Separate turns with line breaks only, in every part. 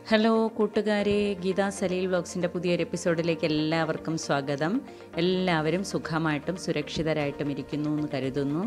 hello കൂട്ടുകാരെ ഗീതാ സലീൽ വ്ളോഗ്സിൻ്റെ പുതിയൊരു എപ്പിസോഡിലേക്ക് എല്ലാവർക്കും സ്വാഗതം എല്ലാവരും സുഖമായിട്ടും സുരക്ഷിതരായിട്ടും ഇരിക്കുന്നു എന്ന് കരുതുന്നു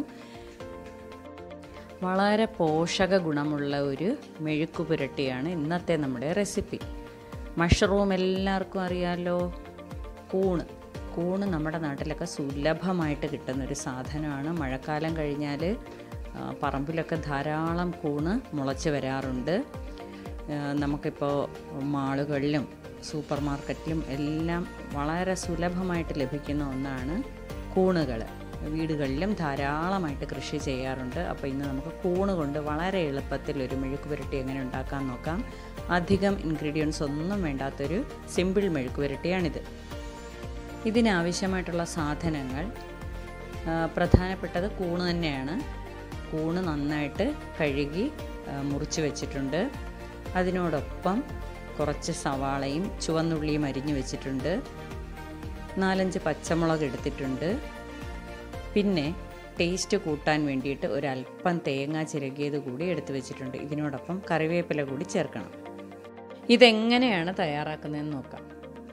വളരെ പോഷക ഗുണമുള്ള ഒരു മെഴുക്ക് പുരട്ടിയാണ് ഇന്നത്തെ നമ്മുടെ റെസിപ്പി മഷ്റൂം എല്ലാവർക്കും അറിയാമല്ലോ കൂണ് കൂണ് നമ്മുടെ നാട്ടിലൊക്കെ സുലഭമായിട്ട് കിട്ടുന്ന ഒരു സാധനമാണ് മഴക്കാലം കഴിഞ്ഞാൽ ആ, പറമ്പിലൊക്കെ ധാരാളം കൂണ് മുളച്ച് വരാറുണ്ട് ആ, നമുക്കിപ്പോൾ മാളുകളിലും സൂപ്പർ മാർക്കറ്റിലും എല്ലാം വളരെ സുലഭമായിട്ട് ലഭിക്കുന്ന ഒന്നാണ് കൂണുകൾ വീടുകളിലും ധാരാളമായിട്ട് കൃഷി ചെയ്യാറുണ്ട് അപ്പോൾ ഇന്ന് നമുക്ക് കൂണ് കൊണ്ട് വളരെ എളുപ്പത്തിൽ ഒരു മെഴുക്ക് പുരട്ടി എങ്ങനെ ഉണ്ടാക്കാൻ നോക്കാം അധികം ഇൻഗ്രീഡിയൻസ് ഒന്നും വേണ്ടാത്തൊരു സിമ്പിൾ മെഴുക്ക് പുരട്ടിയാണിത് ഇതിനാവശ്യമായിട്ടുള്ള സാധനങ്ങൾ ആ, പ്രധാനപ്പെട്ടത് കൂണ് തന്നെയാണ് കൂണ് നന്നായിട്ട് കഴുകി ആ, മുറിച്ച് വെച്ചിട്ടുണ്ട് അതിനോടൊപ്പം കുറച്ച് സവാളയും ചുവന്നുള്ളിയും അരിഞ്ഞു വെച്ചിട്ടുണ്ട് നാലഞ്ച് പച്ചമുളക് എടുത്തിട്ടുണ്ട് പിന്നെ ടേസ്റ്റ് കൂട്ടാൻ വേണ്ടിയിട്ട് ഒരല്പം തേങ്ങ ചിരകിയത് കൂടി എടുത്തു വെച്ചിട്ടുണ്ട് ഇതിനോടൊപ്പം കറിവേപ്പില കൂടി ചേർക്കണം ഇതെങ്ങനെയാണ് തയ്യാറാക്കുന്നതെന്ന് നോക്കാം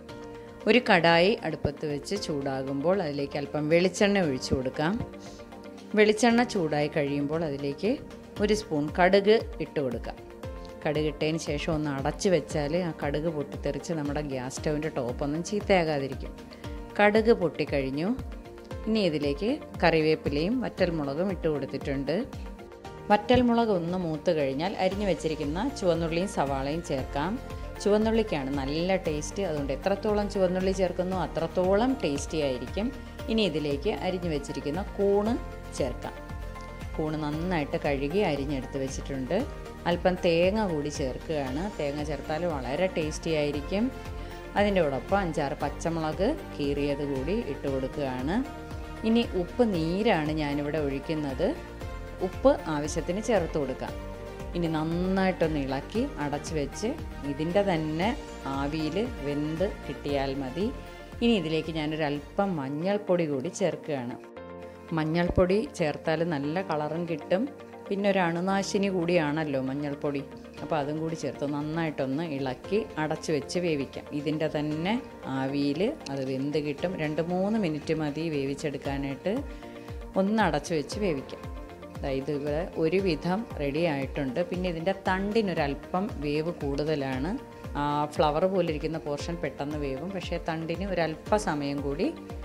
ഒരു കടായി അടുപ്പത്ത് വെച്ച് ചൂടാകുമ്പോൾ അതിലേക്ക് അല്പം വെളിച്ചെണ്ണ ഒഴിച്ചു കൊടുക്കാം വെളിച്ചെണ്ണ ചൂടായി കഴിയുമ്പോൾ അതിലേക്ക് ഒരു സ്പൂൺ കടുക് ഇട്ട് കൊടുക്കാം കടുക് ഇട്ടതിന് ശേഷം ഒന്ന് അടച്ച് വെച്ചാൽ ആ കടുക് പൊട്ടിത്തെറിച്ച് നമ്മുടെ ഗ്യാസ് സ്റ്റൗവിൻ്റെ ടോപ്പൊന്നും ചീത്തയാകാതിരിക്കും കടുക് പൊട്ടിക്കഴിഞ്ഞു ഇനി ഇതിലേക്ക് കറിവേപ്പിലയും വറ്റൽമുളകും ഇട്ട് കൊടുത്തിട്ടുണ്ട് വറ്റൽമുളക് ഒന്ന് മൂത്ത് കഴിഞ്ഞാൽ അരിഞ്ഞു വെച്ചിരിക്കുന്ന ചുവന്നുള്ളിയും സവാളയും ചേർക്കാം ചുവന്നുള്ളിക്കാണ് നല്ല ടേസ്റ്റ് അതുകൊണ്ട് എത്രത്തോളം ചുവന്നുള്ളി ചേർക്കുന്നോ അത്രത്തോളം ടേസ്റ്റി ആയിരിക്കും ഇനി ഇതിലേക്ക് അരിഞ്ഞു വെച്ചിരിക്കുന്ന കൂണ് ചേർക്കാം കൂണ് നന്നായിട്ട് കഴുകി അരിഞ്ഞെടുത്ത് വെച്ചിട്ടുണ്ട് അല്പം തേങ്ങ കൂടി ചേർക്കുകയാണ് തേങ്ങ ചേർത്താൽ വളരെ ടേസ്റ്റി ആയിരിക്കും അതിൻ്റെ കൂടൊപ്പം അഞ്ചാറ് പച്ചമുളക് കീറിയത് കൂടി ഇട്ട് കൊടുക്കുകയാണ് ഇനി ഉപ്പ് നീരാണ് ഞാനിവിടെ ഒഴിക്കുന്നത് ഉപ്പ് ആവശ്യത്തിന് ചേർത്ത് കൊടുക്കാം ഇനി നന്നായിട്ടൊന്ന് ഇളക്കി അടച്ച് വെച്ച് ഇതിൻ്റെ തന്നെ ആവിയിൽ വെന്ത് കിട്ടിയാൽ മതി ഇനി ഇതിലേക്ക് ഞാനൊരു അല്പം മഞ്ഞൾപ്പൊടി കൂടി ചേർക്കുകയാണ് മഞ്ഞൾപ്പൊടി ചേർത്താൽ നല്ല കളറും കിട്ടും പിന്നെ ഒരു അണുനാശിനി കൂടിയാണല്ലോ മഞ്ഞൾപ്പൊടി അപ്പോൾ അതും കൂടി ചേർത്ത് നന്നായിട്ടൊന്ന് ഇളക്കി അടച്ച് വെച്ച് വേവിക്കാം ഇതിൻ്റെ തന്നെ ആവിയിൽ അത് വെന്ത് കിട്ടും രണ്ട് മൂന്ന് മിനിറ്റ് മതി വേവിച്ചെടുക്കാനായിട്ട് ഒന്ന് അടച്ച് വെച്ച് വേവിക്കാം ദാ ഇത് ഇവിടെ ഒരുവിധം റെഡി ആയിട്ടുണ്ട് പിന്നെ ഇതിൻ്റെ തണ്ടിനൊരല്പം വേവ് കൂടുതലാണ് ആ ഫ്ലവർ പോലെ ഇരിക്കുന്ന പോർഷൻ പെട്ടെന്ന് വേവും പക്ഷേ തണ്ടിന് ഒരല്പ സമയം കൂടി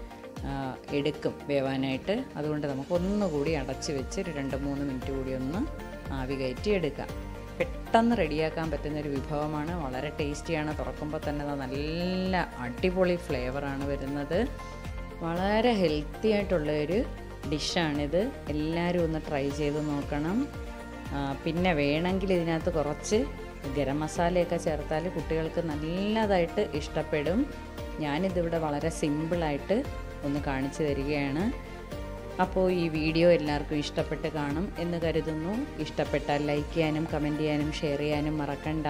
ആ, എടുക്കും വേവാനായിട്ട് അതുകൊണ്ട് നമുക്ക് ഒന്നുകൂടി അടച്ച് വെച്ച് ഒരു രണ്ട് മൂന്ന് മിനിറ്റ് കൂടി ഒന്ന് ആവി കയറ്റി എടുക്കാം പെട്ടെന്ന് റെഡിയാക്കാൻ പറ്റുന്ന ഒരു വിഭവമാണ് വളരെ ടേസ്റ്റിയാണ് തുറക്കുമ്പോൾ തന്നെ ദാ നല്ല അടിപൊളി ഫ്ലേവറാണ് വരുന്നത് വളരെ ഹെൽത്തി ആയിട്ടുള്ള ഒരു ഡിഷാണിത് എല്ലാവരും ഒന്ന് ട്രൈ ചെയ്ത് നോക്കണം ആ, പിന്നെ വേണമെങ്കിൽ ഇതിനകത്ത് കുറച്ച് ഗരം മസാലയൊക്കെ ചേർത്താൽ കുട്ടികൾക്ക് നല്ലതായിട്ട് ഇഷ്ടപ്പെടും ഞാനിതിവിടെ വളരെ സിമ്പിളായിട്ട് ഒന്ന് കാണിച്ചു തരികയാണ് അപ്പോൾ ഈ വീഡിയോ എല്ലാവർക്കും ഇഷ്ടപ്പെട്ട് കാണും എന്ന് കരുതുന്നു ഇഷ്ടപ്പെട്ടാൽ ലൈക്ക് ചെയ്യാനും കമൻറ്റ് ചെയ്യാനും ഷെയർ ചെയ്യാനും മറക്കണ്ട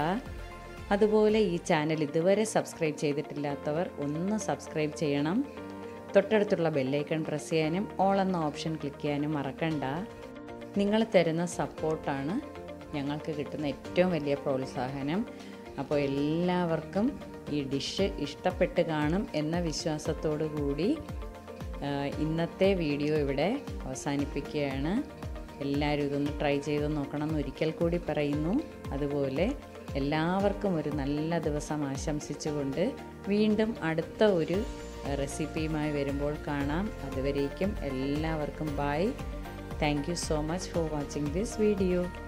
അതുപോലെ ഈ ചാനൽ ഇതുവരെ സബ്സ്ക്രൈബ് ചെയ്തിട്ടില്ലാത്തവർ ഒന്ന് സബ്സ്ക്രൈബ് ചെയ്യണം തൊട്ടടുത്തുള്ള ബെല്ലൈക്കൺ പ്രസ് ചെയ്യാനും ഓൾ എന്ന ഓപ്ഷൻ ക്ലിക്ക് ചെയ്യാനും മറക്കണ്ട നിങ്ങൾ തരുന്ന സപ്പോർട്ടാണ് ഞങ്ങൾക്ക് കിട്ടുന്ന ഏറ്റവും വലിയ പ്രോത്സാഹനം അപ്പോൾ എല്ലാവർക്കും ഈ ഡിഷ് ഇഷ്ടപ്പെട്ട് കാണും എന്ന വിശ്വാസത്തോടു കൂടി ആ, ഇന്നത്തെ വീഡിയോ ഇവിടെ അവസാനിപ്പിക്കുകയാണ് എല്ലാവരും ഇതൊന്ന് ട്രൈ ചെയ്ത് നോക്കണം എന്ന് ഒരിക്കൽ കൂടി പറയുന്നു അതുപോലെ എല്ലാവർക്കും ഒരു നല്ല ദിവസം ആശംസിച്ചുകൊണ്ട് വീണ്ടും അടുത്ത ഒരു റെസിപ്പിയുമായി വരുമ്പോൾ കാണാം അതുവരേക്കും എല്ലാവർക്കും bye thank you so much for watching this video